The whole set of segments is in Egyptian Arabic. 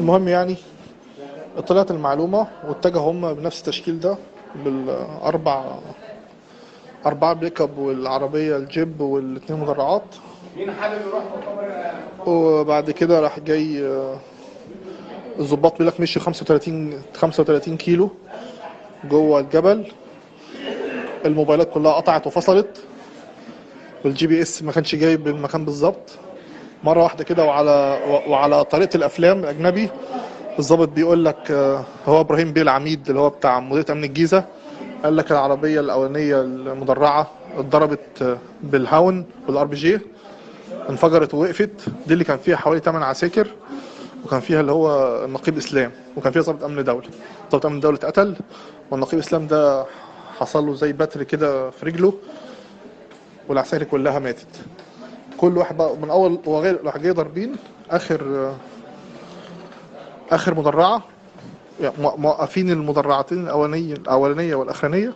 المهم يعني طلعت المعلومة واتجهوا هم بنفس التشكيل ده بالأربع أربعة بيك اب والعربية الجيب والاتنين مدرعات مين حابب يروح مؤتمر وبعد كده راح جاي آه، الظباط بيقول لك مشي 35 35 كيلو جوه الجبل الموبايلات كلها قطعت وفصلت والجي بي اس ما كانش جايب المكان بالظبط مره واحده كده وعلى وعلى طريقه الافلام الاجنبي الظابط بيقول لك آه، هو ابراهيم بيه العميد اللي هو بتاع مديريه امن الجيزه قال لك العربيه الاولانيه المدرعه اتضربت آه، بالهاون بالار بي جي انفجرت ووقفت دي اللي كان فيها حوالي 8 عساكر وكان فيها اللي هو النقيب اسلام وكان فيها ضابط امن دوله ضابط امن دوله اتقتل والنقيب اسلام ده حصل له زي بتر كده في رجله والعساكر كلها ماتت كل واحد بقى من اول وغير راح جاي ضاربين اخر اخر مدرعه يعني مو- موقفين المدرعتين الاولانيه الاولانيه والاخرانيه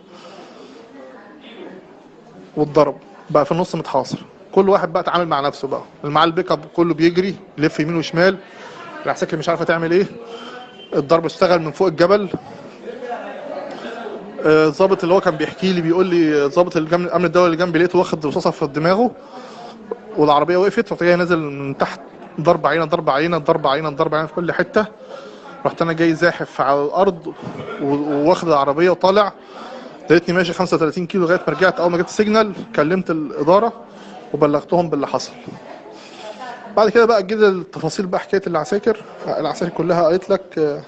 واتضرب بقى في النص متحاصر كل واحد بقى اتعامل مع نفسه بقى اللي معاه البيك اب كله بيجري يلف يمين وشمال العساكر مش عارفه تعمل ايه الضرب اشتغل من فوق الجبل آه، الضابط اللي هو كان بيحكي لي بيقول لي ضابط الجم- الامن الدولي اللي جنبي لقيته واخد رصاصه في دماغه والعربيه وقفت رحت جاي نازل من تحت ضرب عينه ضرب عينه ضرب عينه ضرب عينه في كل حته رحت انا جاي زاحف على الارض و- وواخد العربيه وطالع لقيتني ماشي 35 كيلو لغايه ما رجعت اول ما جبت سيجنال كلمت الاداره وبلغتهم باللي حصل بعد كده بقى جد التفاصيل بقى حكايه العساكر العساكر كلها قالت لك آه،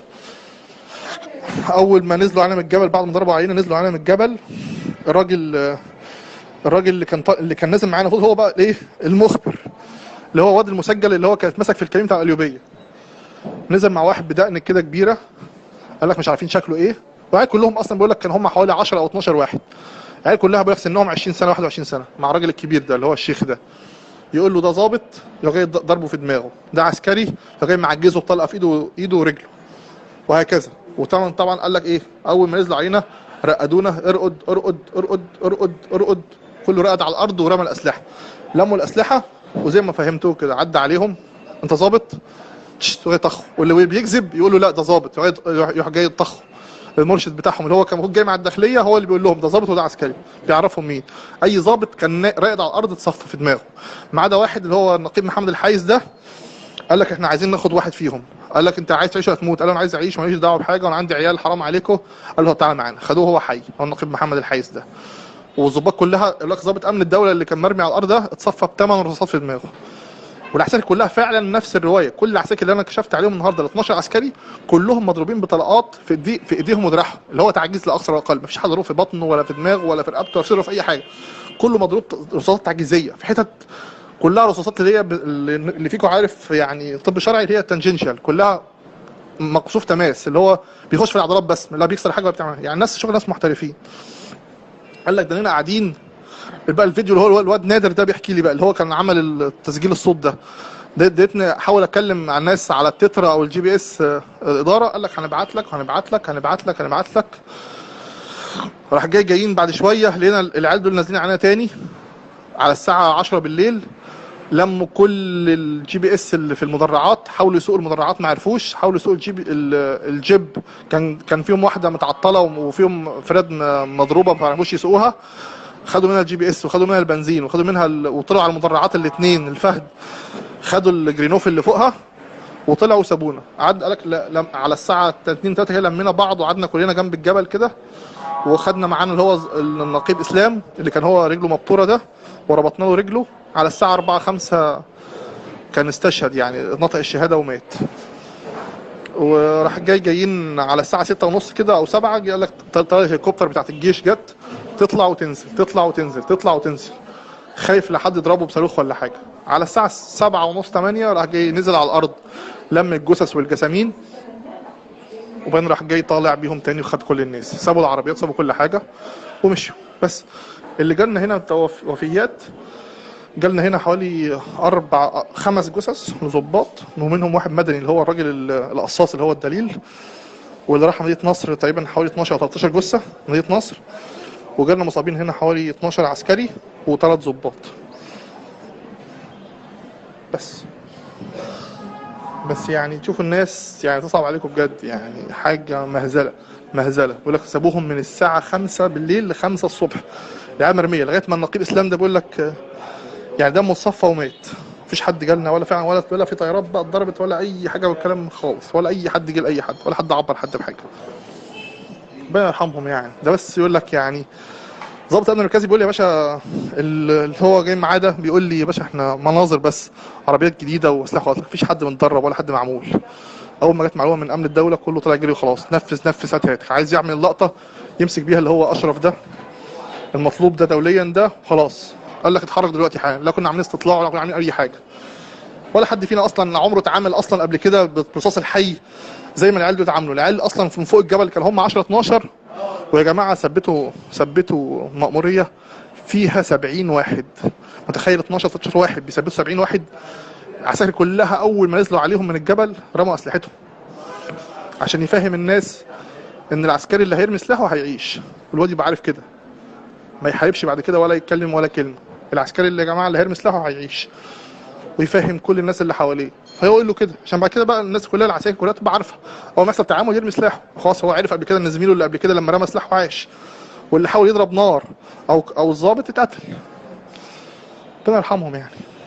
اول ما نزلوا علينا من الجبل بعد ما ضربوا علينا نزلوا علينا من الجبل الراجل آه، الراجل اللي كان ط- اللي كان نازل معانا المفروض هو بقى ايه المخبر اللي هو واد المسجل اللي هو كان اتمسك في الكريم بتاع القليوبيه نزل مع واحد بدقن كده كبيره قال لك مش عارفين شكله ايه وقاعد كلهم اصلا بيقول لك كان هم حوالي 10 او 12 واحد العيال كلها بيقول لك سنهم 20 سنه 21 سنه مع الراجل الكبير ده اللي هو الشيخ ده يقول له ده ظابط يروح جاي ضربه في دماغه ده عسكري يروح جاي معجزه بطلقه في ايده ايده ورجله وهكذا وطبعا طبعا قال لك ايه اول ما نزلوا علينا رقدونا ارقد ارقد ارقد ارقد ارقد كله رقد على الارض ورمى الاسلحه لموا الاسلحه وزي ما فهمتوه كده عدى عليهم انت ظابط تشت، وجاي طخه واللي بيكذب يقول له لا ده ظابط يروح- يروح يروح جاي طخه المرشد بتاعهم اللي هو كان المفروض جاي مع الداخليه هو اللي بيقول لهم ده ظابط وده عسكري بيعرفهم مين اي ظابط كان نا- راقد على الارض اتصف في دماغه ما عدا واحد اللي هو النقيب محمد الحايز ده قال لك احنا عايزين ناخد واحد فيهم قال لك انت عايز تعيش ولا تموت قال له انا عايز اعيش ماليش دعوه بحاجه وانا عندي عيال حرام عليكم قال له تعالى معانا خدوه هو حي هو النقيب محمد الحيس ده والظباط كلها يقول لك ظابط امن الدوله اللي كان مرمي على الارض ده اتصفى بثمان رصاصات في دماغه والعساكر كلها فعلا نفس الروايه كل العساكر اللي انا كشفت عليهم النهارده ال 12 عسكري كلهم مضروبين بطلقات في ايدي في ايديهم ودراعهم اللي هو تعجيز لا اقصى ولا اقل مفيش حد ضروب في بطنه ولا في دماغه ولا في رقبته ولا في صدره في اي حاجه كله مضروب رصاصات تعجيزيه في حتت كلها رصاصات اللي هي ب- اللي فيكم عارف يعني طب شرعي اللي هي التنجنشال كلها مقصوف تماس اللي هو بيخش في العضلات بس لا بيكسر حاجه ولا بتعمل يعني الناس شغل ناس محترفين قال لك ده هنا قاعدين بقى الفيديو اللي هو الواد نادر ده بيحكي لي بقى اللي هو كان عمل التسجيل الصوت ده ده اديتني احاول اتكلم مع الناس على التترا او الجي بي اس آه، الاداره قال لك هنبعت لك هنبعت لك هنبعت لك هنبعت لك راح جاي جايين بعد شويه لقينا العيال دول نازلين علينا تاني على الساعه 10 بالليل لموا كل الجي بي اس اللي في المدرعات حاولوا يسوقوا المدرعات ما عرفوش حاولوا يسوقوا الجيب ال- الجيب كان كان فيهم واحده متعطله وفيهم فراد م- مضروبه ما عرفوش يسوقوها خدوا منها الجي بي اس وخدوا منها البنزين وخدوا منها ال... وطلعوا على المدرعات الاثنين الفهد خدوا الجرينوف اللي فوقها وطلعوا وسابونا قعد قالك لا لم... على الساعه 2 3 كده لمينا بعض وقعدنا كلنا جنب الجبل كده وخدنا معانا اللي هو ز- النقيب اسلام اللي كان هو رجله مبتوره ده وربطنا له رجله على الساعه 4 5 كان استشهد يعني نطق الشهاده ومات وراح جاي جايين على الساعه 6 ونص كده او 7 جه قال لك طياره الهليكوبتر بتاعت الجيش جت تطلع وتنزل تطلع وتنزل تطلع وتنزل خايف لحد يضربه بصاروخ ولا حاجه على الساعه 7 ونص 8 راح جاي نزل على الارض لم الجثث والجسامين وبعدين راح جاي طالع بيهم تاني وخد كل الناس سابوا العربيات سابوا كل حاجه ومشوا بس اللي جالنا هنا توف- وفيات جالنا هنا حوالي اربع خمس جثث ظباط ومنهم واحد مدني اللي هو الراجل ال- القصاص اللي هو الدليل واللي راح مدينه نصر تقريبا حوالي 12 او 13 جثه مدينه نصر وجالنا مصابين هنا حوالي 12 عسكري وثلاث ظباط بس بس يعني تشوفوا الناس يعني تصعب عليكم بجد يعني حاجة مهزلة مهزلة بيقول لك سابوهم من الساعة خمسة بالليل لخمسة الصبح العيال مرمية لغاية ما النقيب إسلام ده بيقول لك آه، يعني دمه اتصفى ومات مفيش حد جالنا ولا فعلا ولا ولا في طيارات بقى اتضربت ولا أي حاجة والكلام خالص ولا أي حد جه لأي حد ولا حد عبر حد بحاجة ربنا يرحمهم يعني ده بس يقول لك يعني ضابط الامن المركزي بيقول لي يا باشا ال- اللي هو جاي معاه ده بيقول لي يا باشا احنا مناظر بس عربيات جديده واسلحه خلاص مفيش حد متدرب ولا حد معمول اول ما جت معلومه من امن الدوله كله طلع يجري وخلاص نفذ نفذ هات هات عايز يعمل اللقطه يمسك بيها اللي هو اشرف ده المطلوب ده دوليا ده خلاص قال لك اتحرك دلوقتي حالا لا كنا عاملين استطلاع ولا كنا عاملين اي حاجه ولا حد فينا اصلا عمره اتعامل اصلا قبل كده بالرصاص الحي زي ما العيال دول اتعاملوا العيال اصلا من فوق الجبل كانوا هم 10 12 ويا جماعه ثبتوا ثبتوا مأموريه فيها 70 واحد متخيل 12 13 واحد بيثبتوا 70 واحد العساكر كلها اول ما نزلوا عليهم من الجبل رموا اسلحتهم عشان يفهم الناس ان العسكري اللي هيرمي سلاحه هيعيش والواد يبقى عارف كده ما يحاربش بعد كده ولا يتكلم ولا كلمه العسكري اللي يا جماعه اللي هيرمي سلاحه هيعيش ويفهم كل الناس اللي حواليه فهو يقول له كده عشان بعد كده بقى الناس كلها العساكر كلها تبقى عارفه هو مثلا تعامل يرمي سلاحه خلاص هو عرف قبل كده ان زميله اللي قبل كده لما رمى سلاحه عاش واللي حاول يضرب نار او او الظابط اتقتل ربنا يرحمهم يعني